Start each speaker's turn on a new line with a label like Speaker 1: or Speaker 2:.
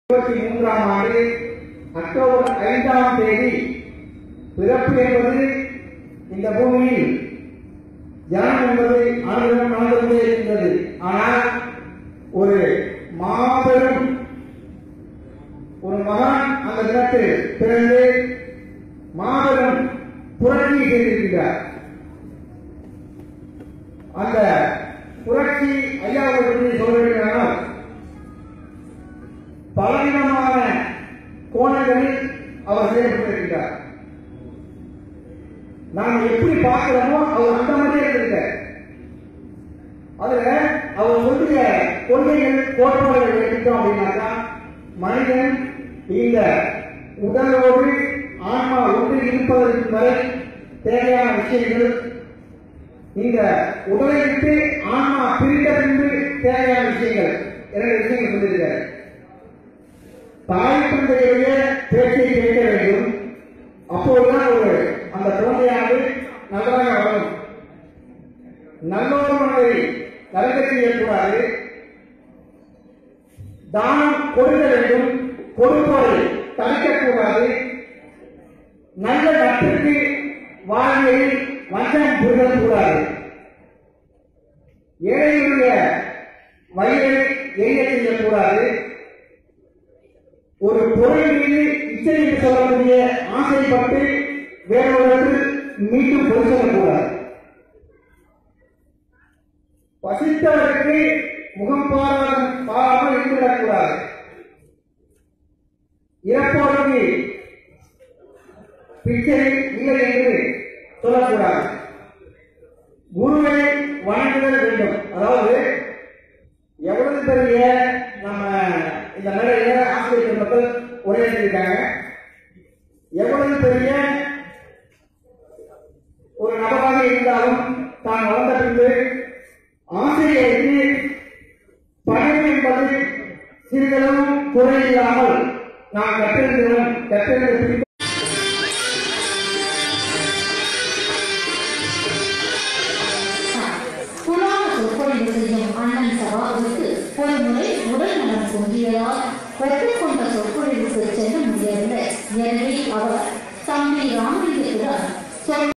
Speaker 1: இருபத்தி மூன்றாம் ஆண்டு அக்டோபர் ஐந்தாம் தேதி பிறப்பு என்பது இந்த பூமியில் ஜனம் என்பது ஆண்டுகளும் நடந்து கொண்டே இருக்கின்றது ஆனால் ஒரு மாபெரும் ஒரு மகான் அந்த தினத்தில் பிறந்து மாபெரும் புரட்சி செய்திருக்கிறார் அந்த புரட்சி ஐயாவை பற்றி சொல்ல வேண்டுமானால் பலவிதமான கோணங்களில் அவர் செயல்பட்டிருக்கிறார் நாம் எப்படி பார்க்கிறோமோ அவர் அந்த மாதிரியே இருக்கார் அதுல அவர் சொல்லிய கொள்கைகள் கோட்பாடுகள் எடுத்தோம் அப்படின்னாக்கா மனிதன் இந்த உடலோடு ஆன்மா ஒன்று இருப்பதற்கு வரை தேவையான விஷயங்கள் இந்த உடலை விட்டு ஆன்மா பிரிந்த பின்பு தேவையான விஷயங்கள் இரண்டு விஷயங்கள் சொல்லியிருக்காரு தாய் தந்தையுடைய பேச்சை கேட்க வேண்டும் அப்போதுதான் ஒரு அந்த குழந்தையானது நன்றாக வளரும் நல்லோர்களை கலக்க செய்யக்கூடாது தானம் கொடுக்க வேண்டும் கொடுப்போரை தடுக்கக்கூடாது நல்ல நட்புக்கு வாழ்க்கையில் வஞ்சம் புரிதக்கூடாது ஏழைகளுடைய வயிறை எரிய செய்யக்கூடாது ஒரு பொருள் மீது இச்சை என்று சொல்லக்கூடிய ஆசைப்பட்டு வேறொருவருக்கு மீண்டும் பொருள் சொல்லக்கூடாது பசித்தவருக்கு முகம் பாராத பாராமல் இருந்துவிடக்கூடாது இறப்பவருக்கு பிச்சை இல்லை என்று சொல்லக்கூடாது குருவை வணங்குதல் வேண்டும் அதாவது எவ்வளவு பெரிய நம்ம இந்த நிலையில ஆசிரியர் மக்கள் உரையாற்றிருக்காங்க எவ்வளவு பெரிய ஒரு நபராக இருந்தாலும் தான் வளர்ந்த பின்பு ஆசிரியருக்கு பணம் என்பது சிறிதளவும் குறையில்லாமல் நாம் கற்றிருக்கிறோம் கற்றிருந்த பின்பு
Speaker 2: புராண சொற்பொழிவு செய்யும் அண்ணன் சபாவுக்கு ஒரு முறை உடல் நலம் பொங்கியதால் ஒப்புக்கொண்ட சொற்பொழிவுக்கு செல்ல முடியவில்லை எனவே அவர் தம்பி ராமலிங்கத்துடன் சொல்